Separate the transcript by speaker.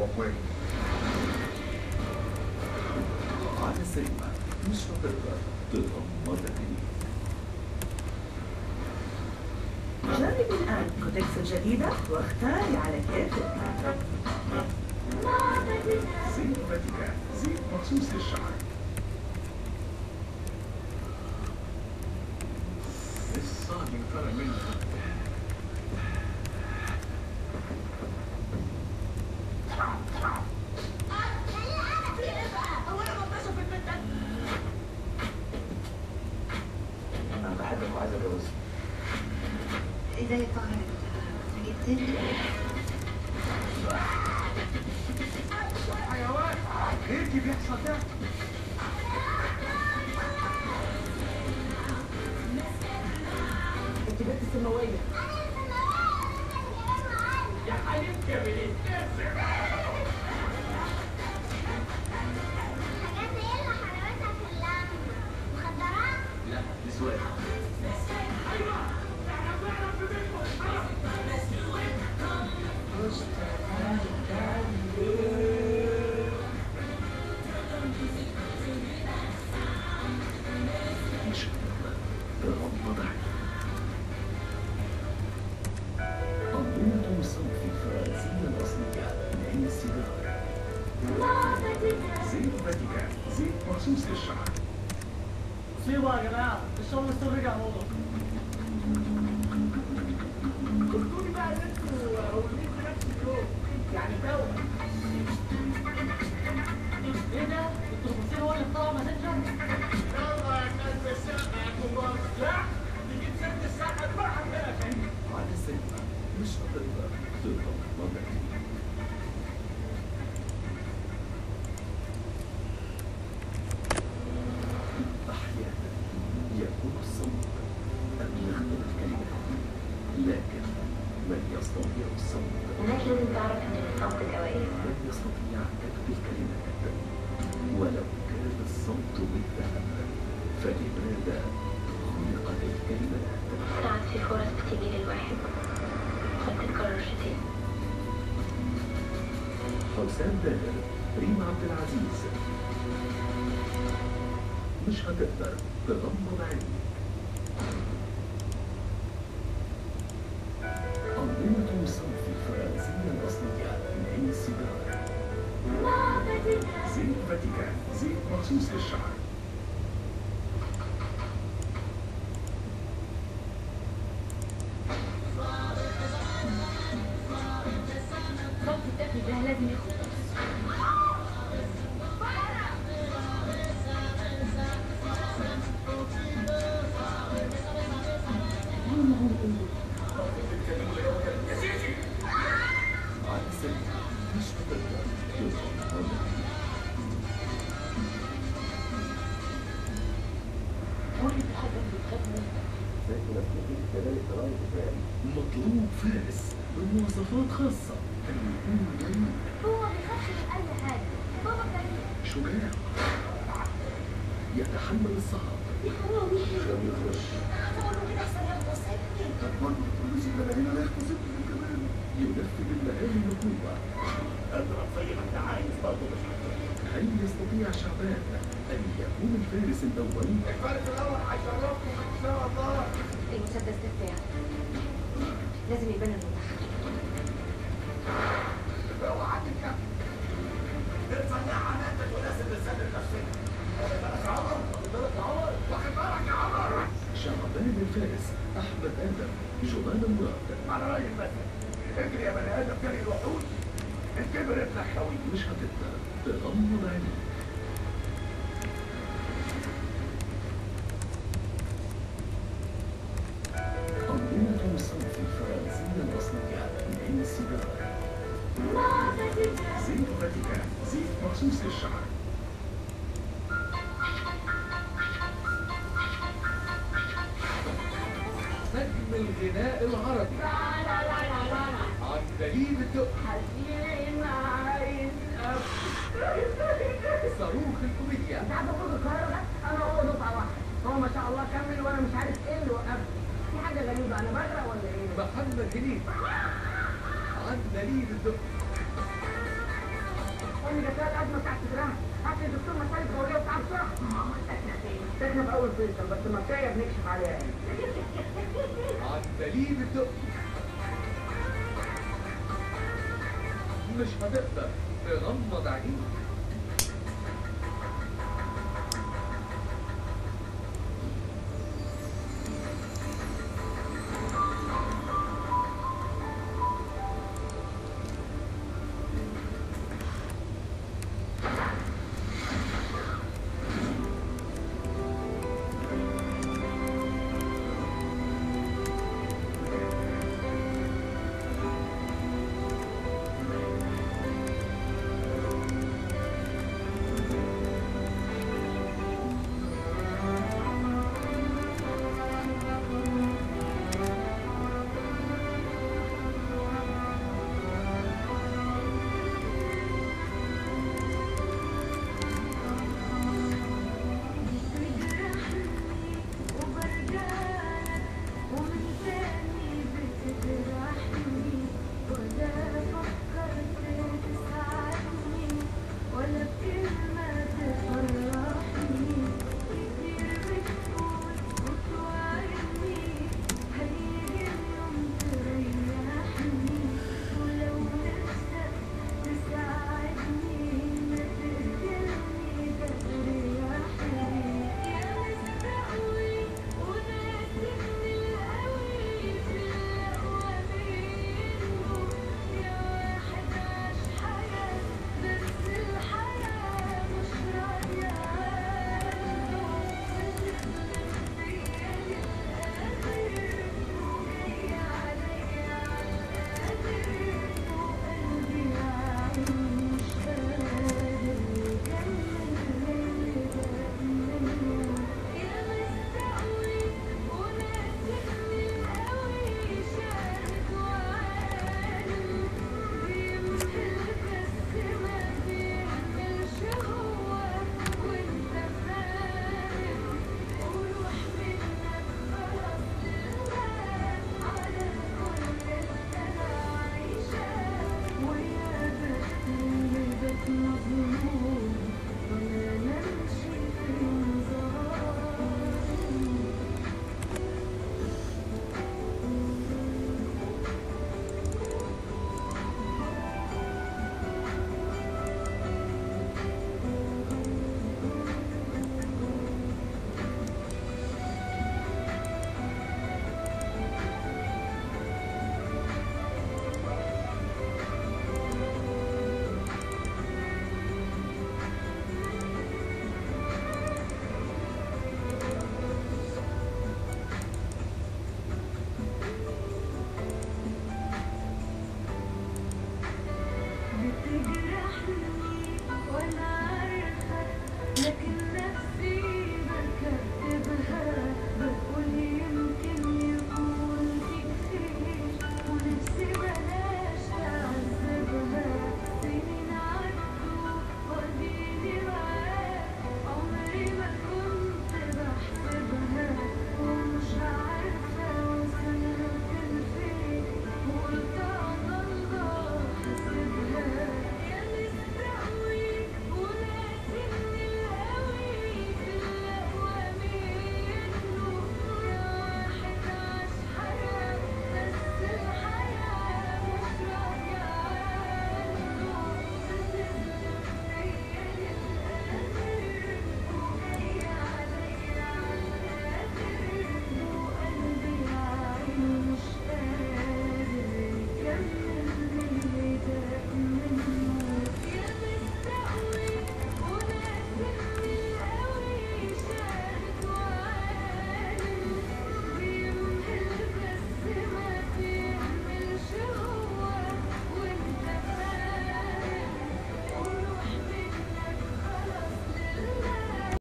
Speaker 1: وقوي
Speaker 2: على السينما مش هتقدر تغمضني
Speaker 3: جرب الآن كوتكس الجديدة واختاري على كيفك
Speaker 1: زيت فاتيكان زيت مخصوص للشعر لسه بنفرق منها
Speaker 2: انا بحبك وعايز اتجوزك
Speaker 4: ازاي طارق جبتني
Speaker 1: حيوان ايه اللي بيحصل ده؟
Speaker 3: انت بنت السماوية
Speaker 1: يا حبيبتي يا بنت
Speaker 5: حاجات ايه اللي حلاوتها في اللحم مخدرات
Speaker 2: لا نسوان مش هتقدر تغمض عيني أنظمة صنف الفرنسية الأصلية من السيجار
Speaker 1: زيت فاتيكان زيت مخصوص للشعر
Speaker 6: سيبوا يا جماعة الشغل لسه رجع موضوع
Speaker 1: قلتوا لي بقى ان انتوا وليد في نفس اليوم يعني توأم
Speaker 6: ايه ده؟ انتوا المصير هو اللي طلع ماسنجر؟
Speaker 1: يلا يا كلب السقا يا كبار لا تجيب ست السقا تروح كده
Speaker 2: على السينما مش هتقدر تغمض عيني أحيانا يكون الصمت أبلغ من الكلمات لكن من يستطيع الصمت
Speaker 4: الناس لازم تعرف ان الصمت كويس
Speaker 2: من يستطيع كتب الكلمات ولو كان الصمت بالذهب فلماذا خلقت الكلمات
Speaker 4: ساعات في فرص بتيجي للواحد ما بتتكررش تاني
Speaker 2: حسام داهر ريم عبد العزيز مش هتقدر تغمض عيني أنظمة الصنف الفرنسية الأصلية من السيجار
Speaker 1: زيت فاتيكان زيت مخصوص للشعر
Speaker 4: صمت الطفل ده لازم يخلص
Speaker 2: على السينما مش هتقدر تغمض عيني مطلوب فارس بمواصفات خاصة أن يكون جميل
Speaker 5: هو بيخافش من اي حاجه بابا كريم
Speaker 2: شجاع يتحمل الصعاب
Speaker 5: يا حرامي
Speaker 2: لم يخرج
Speaker 5: بقول له كده احسن ياخد وصيتي
Speaker 2: ينفذ المهام المطلوبة
Speaker 1: اضرب زي ما انت عايز برضه مش
Speaker 2: هل يستطيع شعبان أن يكون الفارس الأول؟
Speaker 1: الفارس الاول هيشرفكم ان شاء الله
Speaker 4: المسدس ده بتاعي لازم يبان المتحرك
Speaker 1: اوعى تتكلم الفنان عملتك ولازم نسلم نفسنا بالك يا عمر بالك يا عمر واخد بالك يا عمر
Speaker 2: شعبان الفارس أحمد آدم جمال مراد
Speaker 1: على راي المثل اجري يا بني ادم جري الوحوش الكبر ابنك خوي
Speaker 2: مش هتقدر تغمض عينيك أنظمة الصنف الفرنسية الأصلية من السيجار
Speaker 1: زيت فاتيكان زيت مخصوص للشعر نجم الغناء العربي عن دليل الدق صاروخ الكوميديا
Speaker 6: ساعات بخرج القاهرة بس أنا هو دفعة واحدة هو ما شاء الله كمل وأنا مش عارف إيه اللي وقفني في حاجة غريبة أنا بغرق ولا إيه؟
Speaker 1: محمد هنيدي عن دليل الدق
Speaker 6: ان جات لها الازمه بتاعت صدرها هات لي دكتور مسالك بوليه وتعب بسرعه
Speaker 4: ماما ساكنة فين؟
Speaker 6: ساكنه في اول فيصل بس المنطقه بنكشف عليها يعني
Speaker 2: عندليب الدقي مش هتقدر تغمض عينيك